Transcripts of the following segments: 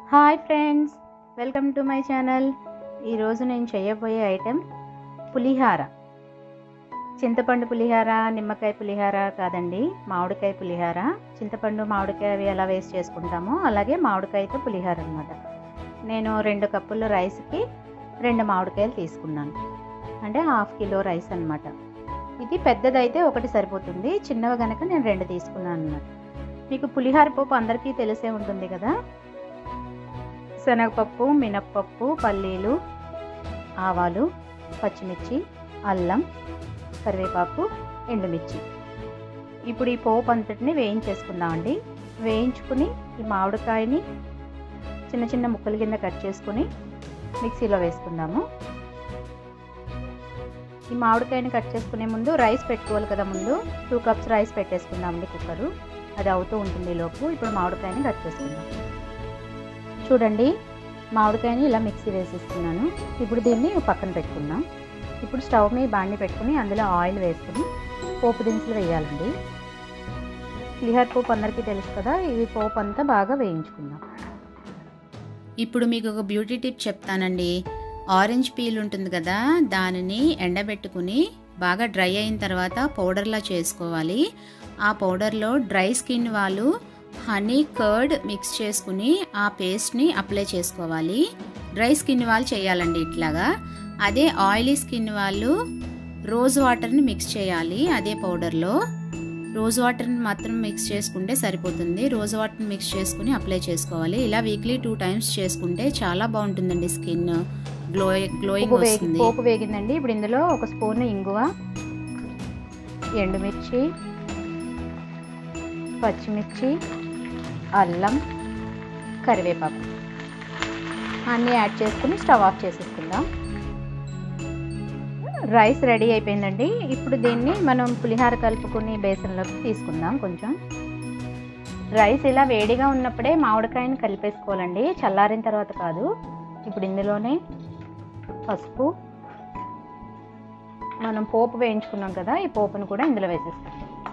hi friends welcome to my channel ఈరోజు నేను చేయబోయే ఐటెం పులిహార చింతపండు పులిహార నిమ్మకాయ పులిహార కాదండి మామిడికాయ పులిహార చింతపండు మామిడికాయ అవి ఎలా వేస్ట్ చేసుకుంటామో అలాగే మామిడికాయతో పులిహార అనమాట నేను రెండు కప్పుల రైస్కి రెండు మామిడికాయలు తీసుకున్నాను అంటే హాఫ్ కిలో రైస్ అనమాట ఇది పెద్దదైతే ఒకటి సరిపోతుంది చిన్నవి కనుక నేను రెండు తీసుకున్నాను అనమాట మీకు పులిహార పప్పు అందరికీ తెలిసే ఉంటుంది కదా శనగపప్పు మినప్పప్పు పల్లీలు ఆవాలు పచ్చిమిర్చి అల్లం కరివేపాకు ఎండుమిర్చి ఇప్పుడు ఈ పోపు అంతటిని వేయించేసుకుందామండి వేయించుకుని ఈ మామిడికాయని చిన్న చిన్న ముక్కల కింద కట్ చేసుకుని మిక్సీలో వేసుకుందాము ఈ మామిడికాయని కట్ చేసుకునే ముందు రైస్ పెట్టుకోవాలి కదా ముందు టూ కప్స్ రైస్ పెట్టేసుకుందామండి కుక్కరు అది అవుతూ ఉంటుంది లోపు ఇప్పుడు మామిడికాయని కట్ చేసుకుందాం చూడండి మామిడికాయని ఇలా మిక్సీ వేసేస్తున్నాను ఇప్పుడు దీన్ని పక్కన పెట్టుకుందాం ఇప్పుడు స్టవ్ మీద బాండి పెట్టుకుని అందులో ఆయిల్ వేసుకుని పోపు దినుసులు వేయాలండి పులిహార పోపు అందరికీ తెలుసు కదా ఇవి పోపు అంతా బాగా వేయించుకుందాం ఇప్పుడు మీకు ఒక బ్యూటీ టిప్ చెప్తానండి ఆరెంజ్ పీల్ ఉంటుంది కదా దానిని ఎండబెట్టుకుని బాగా డ్రై అయిన తర్వాత పౌడర్లా చేసుకోవాలి ఆ పౌడర్లో డ్రై స్కిన్ వాళ్ళు హనీ కర్డ్ మిక్స్ చేసుకుని ఆ పేస్ట్ని అప్లై చేసుకోవాలి డ్రై స్కిన్ వాళ్ళు చేయాలండి ఇట్లాగా అదే ఆయిలీ స్కిన్ వాళ్ళు రోజ్ వాటర్ని మిక్స్ చేయాలి అదే పౌడర్లో రోజ్ వాటర్ని మాత్రం మిక్స్ చేసుకుంటే సరిపోతుంది రోజ్ వాటర్ని మిక్స్ చేసుకుని అప్లై చేసుకోవాలి ఇలా వీక్లీ టూ టైమ్స్ చేసుకుంటే చాలా బాగుంటుందండి స్కిన్ గ్లో గ్లోయింగ్ పోపు వేగి వస్తుంది పోపు వేగిందండి ఇప్పుడు ఇందులో ఒక స్పూన్ ఇంగువ ఎండుమిర్చి పచ్చిమిర్చి అల్లం కరివేపాకు అన్నీ యాడ్ చేసుకుని స్టవ్ ఆఫ్ చేసేసుకుందాం రైస్ రెడీ అయిపోయిందండి ఇప్పుడు దీన్ని మనం పులిహార కలుపుకుని బేసన్లోకి తీసుకుందాం కొంచెం రైస్ ఇలా వేడిగా ఉన్నప్పుడే మామిడికాయని కలిపేసుకోవాలండి చల్లారిన తర్వాత కాదు ఇప్పుడు ఇందులోనే పసుపు మనం పోపు వేయించుకున్నాం కదా ఈ పోపును కూడా ఇందులో వేసేస్తాం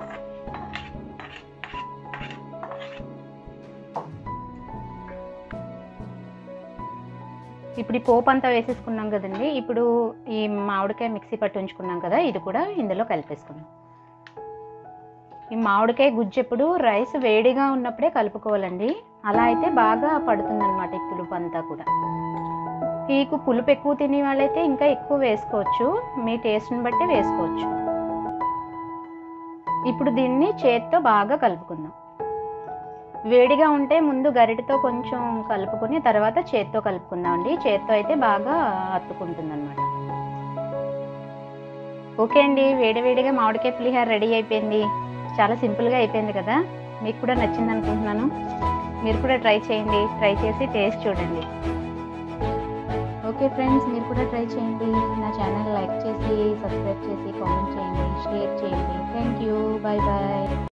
ఇప్పుడు ఈ పోపు అంతా వేసేసుకున్నాం కదండి ఇప్పుడు ఈ మామిడికాయ మిక్సీ పట్టి ఉంచుకున్నాం కదా ఇది కూడా ఇందులో కలిపేసుకున్నాం ఈ మామిడికాయ గుజ్జు ఎప్పుడు రైస్ వేడిగా ఉన్నప్పుడే కలుపుకోవాలండి అలా అయితే బాగా పడుతుందన్నమాట ఈ పులుపు అంతా కూడా మీకు పులుపు ఎక్కువ తినే వాళ్ళైతే ఇంకా ఎక్కువ వేసుకోవచ్చు మీ టేస్ట్ని బట్టి వేసుకోవచ్చు ఇప్పుడు దీన్ని చేత్తో బాగా కలుపుకుందాం వేడిగా ఉంటే ముందు గరిటతో కొంచెం కలుపుకుని తర్వాత చేత్తో కలుపుకుందాం అండి చేత్తో అయితే బాగా అత్తుకుంటుంది అనమాట ఓకే అండి వేడివేడిగా మామిడికాయ పులిహార రెడీ అయిపోయింది చాలా సింపుల్గా అయిపోయింది కదా మీకు కూడా నచ్చింది అనుకుంటున్నాను మీరు కూడా ట్రై చేయండి ట్రై చేసి టేస్ట్ చూడండి ఓకే ఫ్రెండ్స్ మీరు కూడా ట్రై చేయండి నా ఛానల్ లైక్ చేసి సబ్స్క్రైబ్ చేసి కామెంట్ చేయండి షేర్ చేయండి థ్యాంక్ యూ బాయ్ బాయ్